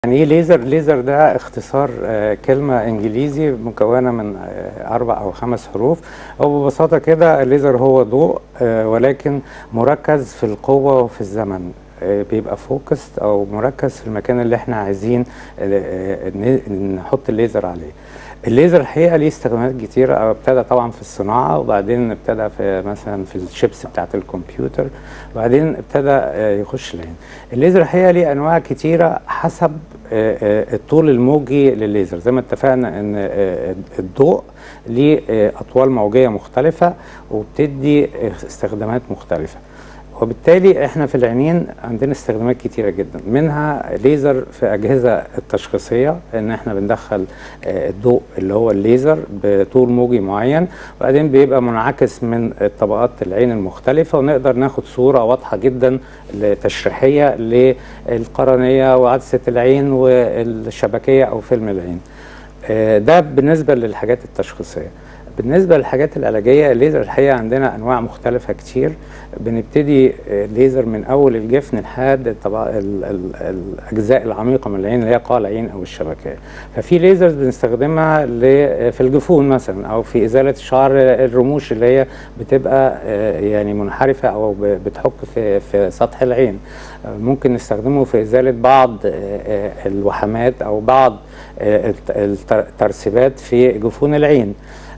يعني ايه ليزر؟ ليزر ده اختصار آه، كلمة انجليزي مكونة من آه، اربع او خمس حروف او ببساطة كده الليزر هو ضوء آه، ولكن مركز في القوة وفي الزمن آه، بيبقى فوكست او مركز في المكان اللي احنا عايزين آه، آه، ن- نحط الليزر عليه الليزر الحقيقه ليه استخدامات كتيره أو ابتدى طبعا في الصناعه وبعدين ابتدى في مثلا في الشيبس بتاعت الكمبيوتر وبعدين ابتدى آه، يخش العين الليزر الحقيقه ليه انواع كتيره حسب آه، آه، الطول الموجي للليزر زي ما اتفقنا ان آه، الضوء ليه آه، اطوال موجيه مختلفه وبتدي آه، استخدامات مختلفه وبالتالي احنا في العينين عندنا استخدامات كتيرة جدا منها ليزر في أجهزة التشخيصية ان احنا بندخل آه، الضوء اللي هو الليزر بطول موجي معين وبعدين بيبقى منعكس من طبقات العين المختلفة ونقدر ناخد صورة واضحة جدا تشريحية للقرنية وعدسة العين والشبكية أو فيلم العين آه، ده بالنسبة للحاجات التشخيصية بالنسبة للحاجات العلاجية الليزر الحقيقة عندنا أنواع مختلفة كتير بنبتدي آه، ليزر من أول الجفن لحد الطبق- ال- ال- الأجزاء العميقة من العين اللي هي قاع العين أو الشبكية ففي ليزرز بنستخدمها ل- في الجفون مثلا أو في إزالة شعر الرموش اللي هي بتبقى آه، يعني منحرفة أو ب- بتحك في في سطح العين آه، ممكن نستخدمه في إزالة بعض آه، آه، الوحمات أو بعض آه، الت- الت- الترسبات في جفون العين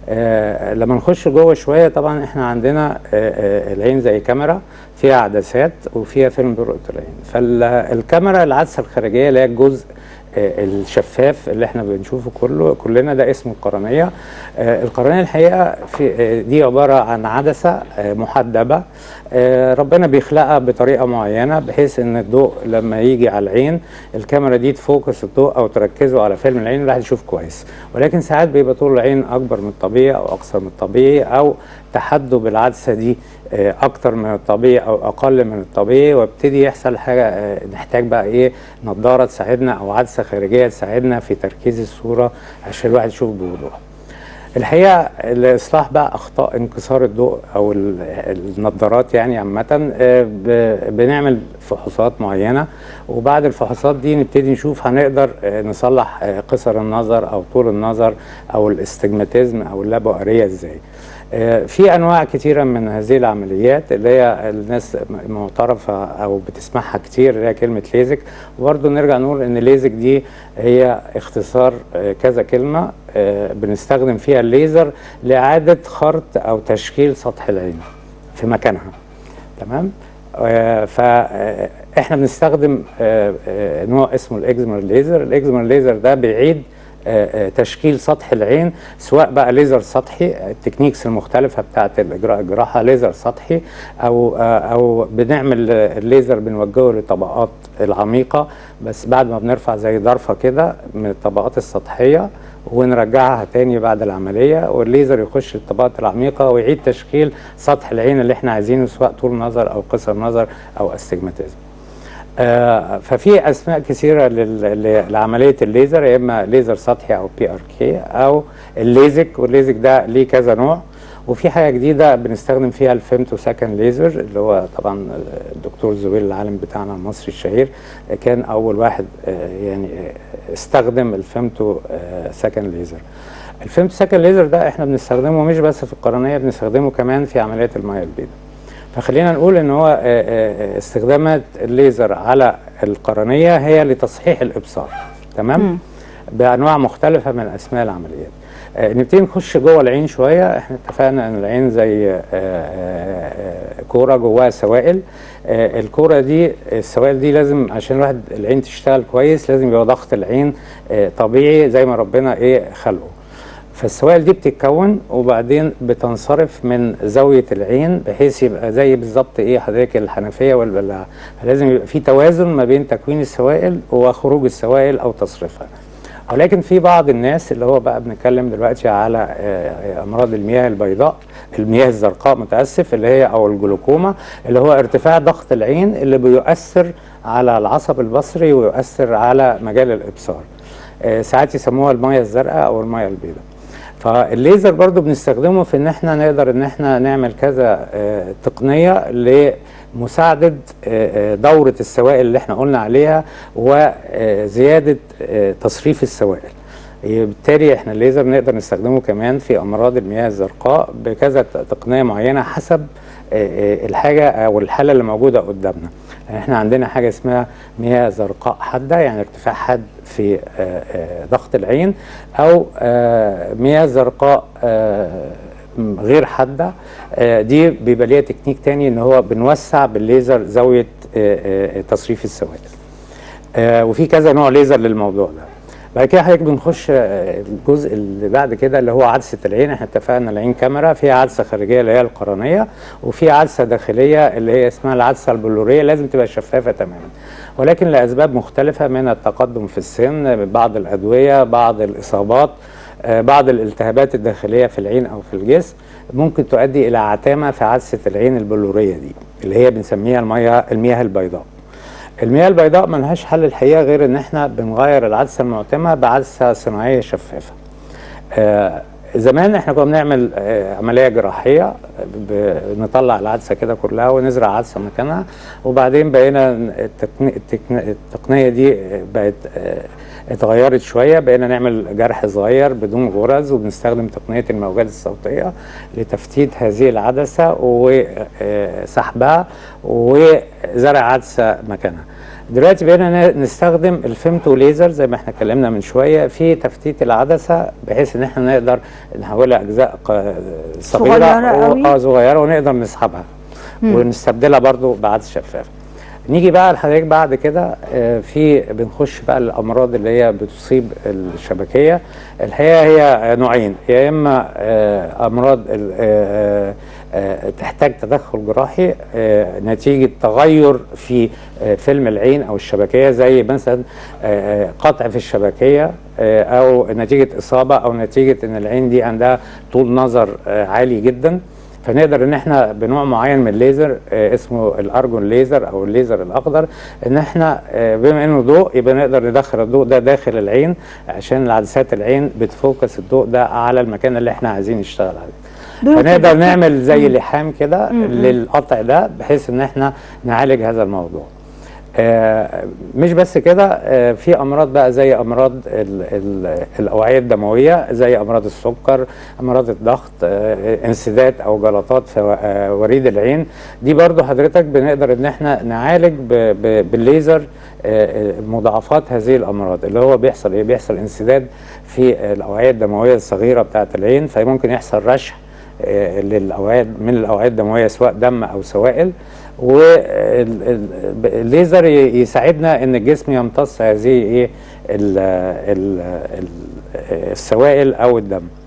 آه لما نخش جوه شويه طبعا احنا عندنا آه آه العين زي كاميرا فيها عدسات وفيها فيلم برؤيه العين فالكاميرا العدسه الخارجيه اللي هي الجزء آه الشفاف اللي احنا بنشوفه كله كلنا ده اسمه القرنيه آه القرنيه الحقيقه في آه دي عباره عن عدسه آه محدبه آه ربنا بيخلقها بطريقه معينه بحيث ان الضوء لما يجي على العين الكاميرا دي تفوكس الضوء او تركزه على فيلم العين الواحد يشوف كويس ولكن ساعات بيبقى طول العين اكبر من الطبيعي او اقصر من الطبيعي او تحدب العدسه دي آه، اكتر من الطبيعي او اقل من الطبيعي وابتدي يحصل حاجه آه، نحتاج بقى ايه نظاره تساعدنا او عدسه خارجيه تساعدنا في تركيز الصوره عشان الواحد يشوف بوضوح الحقيقه الاصلاح بقى اخطاء انكسار الضوء او ال- النظارات يعني عامه آه، ب- بنعمل فحوصات معينه وبعد الفحوصات دي نبتدي نشوف هنقدر آه، نصلح آه، قصر النظر او طول النظر او الاستجماتيزم او اللابؤريه ازاي آه، في انواع كتيره من هذه العمليات اللي هي الناس م- معترفه او بتسمعها كتير اللي هي كلمه ليزك وبرضه نرجع نقول ان ليزك دي هي اختصار آه، كذا كلمه آه، بنستخدم فيها الليزر لاعاده خرط او تشكيل سطح العين في مكانها تمام فاحنا بنستخدم آه، آه، نوع اسمه الاكزمر ليزر الاكزمر ليزر ده بيعيد آه، آه، تشكيل سطح العين سواء بقى ليزر سطحي التكنيكس المختلفة بتاعة الإجراء الجراحة ليزر سطحي أو آه، أو بنعمل آه، الليزر بنوجهه للطبقات العميقة بس بعد ما بنرفع زي ضرفة كده من الطبقات السطحية ونرجعها تاني بعد العملية والليزر يخش للطبقات العميقة ويعيد تشكيل سطح العين اللي احنا عايزينه سواء طول نظر أو قصر نظر أو استجماتيزم آه، ففي اسماء كثيره لل- ل- لعمليه الليزر يا اما ليزر سطحي او بي ار كي او الليزك والليزك ده ليه كذا نوع وفي حاجه جديده بنستخدم فيها الفيمتو سكند ليزر اللي هو طبعا الدكتور زويل العالم بتاعنا المصري الشهير كان اول واحد آه، يعني آه، استخدم الفيمتو سكند ليزر الفيمتو سكند ليزر ده احنا بنستخدمه مش بس في القرنيه بنستخدمه كمان في عمليات الميه البيضاء فخلينا نقول ان هو آه، آه، استخدامات الليزر على القرنيه هي لتصحيح الابصار تمام بانواع مختلفه من اسماء العمليات آه، نبتدي نخش جوه العين شويه احنا اتفقنا ان العين زي آه، آه، آه، كوره جواها سوائل آه، الكوره دي السوائل دي لازم عشان الواحد العين تشتغل كويس لازم يبقى ضغط العين آه، طبيعي زي ما ربنا ايه خلقه فالسوائل دي بتتكون وبعدين بتنصرف من زاويه العين بحيث يبقى زي بالظبط ايه حضرتك الحنفيه والبلاعه فلازم يبقى في توازن ما بين تكوين السوائل وخروج السوائل او تصريفها ولكن في بعض الناس اللي هو بقى بنتكلم دلوقتي على آه، آه، امراض المياه البيضاء المياه الزرقاء متاسف اللي هي او الجلوكوما اللي هو ارتفاع ضغط العين اللي بيؤثر على العصب البصري ويؤثر على مجال الابصار آه، ساعات يسموها المياه الزرقاء او المياه البيضاء فالليزر برضو بنستخدمه في ان احنا نقدر ان احنا نعمل كذا آه، تقنيه مساعده آه، آه، دوره السوائل اللي احنا قلنا عليها وزياده آه، تصريف السوائل بالتالي احنا الليزر نقدر نستخدمه كمان في امراض المياه الزرقاء بكذا ت- تقنيه معينه حسب آه، آه، الحاجه او الحاله اللي موجوده قدامنا يعني احنا عندنا حاجه اسمها مياه زرقاء حاده يعني ارتفاع حاد في آه، آه، ضغط العين او آه، مياه زرقاء آه، م- غير حاده آه، دي بيبقى ليها تكنيك تاني ان هو بنوسع بالليزر زاويه آه، آه، تصريف السوائل آه، وفي كذا نوع ليزر للموضوع ده بعد كده حضرتك بنخش آه، الجزء اللي بعد كده اللي هو عدسه العين احنا اتفقنا العين كاميرا فيها عدسه خارجيه اللي هي القرنيه وفي عدسه داخليه اللي هي اسمها العدسه البلوريه لازم تبقى شفافه تماما ولكن لاسباب مختلفه من التقدم في السن بعض الادويه بعض الاصابات آه، بعض الالتهابات الداخليه في العين او في الجسم ممكن تؤدي الى عتامه في عدسه العين البلوريه دي اللي هي بنسميها المياه المياه البيضاء المياه البيضاء ملهاش حل الحقيقه غير ان احنا بنغير العدسه المعتمه بعدسه صناعيه شفافه. آه زمان احنا كنا بنعمل آه عمليه جراحيه بنطلع العدسه كده كلها ونزرع عدسه مكانها وبعدين بقينا التقني التقني التقنيه دي بقت آه اتغيرت شويه بقينا نعمل جرح صغير بدون غرز وبنستخدم تقنيه الموجات الصوتيه لتفتيت هذه العدسه وسحبها وزرع عدسه مكانها. دلوقتي بقينا ن- نستخدم الفيمتو ليزر زي ما احنا اتكلمنا من شويه في تفتيت العدسه بحيث ان احنا نقدر نحولها اجزاء ق- صغيره صغيرة و- قوي. اه صغيره ونقدر نسحبها ونستبدلها برضو بعدسه شفافه. نيجي بقى لحضرتك بعد كده آه، في بنخش بقى الامراض اللي هي بتصيب الشبكيه الحقيقه هي نوعين يا اما آه، امراض ال- آه، آه، تحتاج تدخل جراحي آه، نتيجه تغير في آه، فيلم العين او الشبكيه زي مثلا آه، آه، قطع في الشبكيه آه، او نتيجه اصابه او نتيجه ان العين دي عندها طول نظر آه، عالي جدا فنقدر ان احنا بنوع معين من الليزر آه، اسمه الارجون ليزر او الليزر الاخضر ان احنا آه، بما انه ضوء يبقى نقدر ندخل الضوء ده داخل العين عشان العدسات العين بتفوكس الضوء ده على المكان اللي احنا عايزين نشتغل عليه دول فنقدر كده- نعمل زي لحام كده للقطع ده بحيث ان احنا نعالج هذا الموضوع آه، مش بس كده آه، في امراض بقى زي امراض ال ال الاوعيه الدمويه زي امراض السكر امراض الضغط آه، انسداد او جلطات في و- آه، وريد العين دي برضو حضرتك بنقدر ان احنا نعالج ب ب بالليزر آه، آه، مضاعفات هذه الامراض اللي هو بيحصل ايه بيحصل انسداد في الاوعيه الدمويه الصغيره بتاعه العين فممكن يحصل رشح آه، للاوعيه من الاوعيه الدمويه سواء دم او سوائل والليزر يساعدنا ان الجسم يمتص هذه ايه ال- ال- ال- السوائل او الدم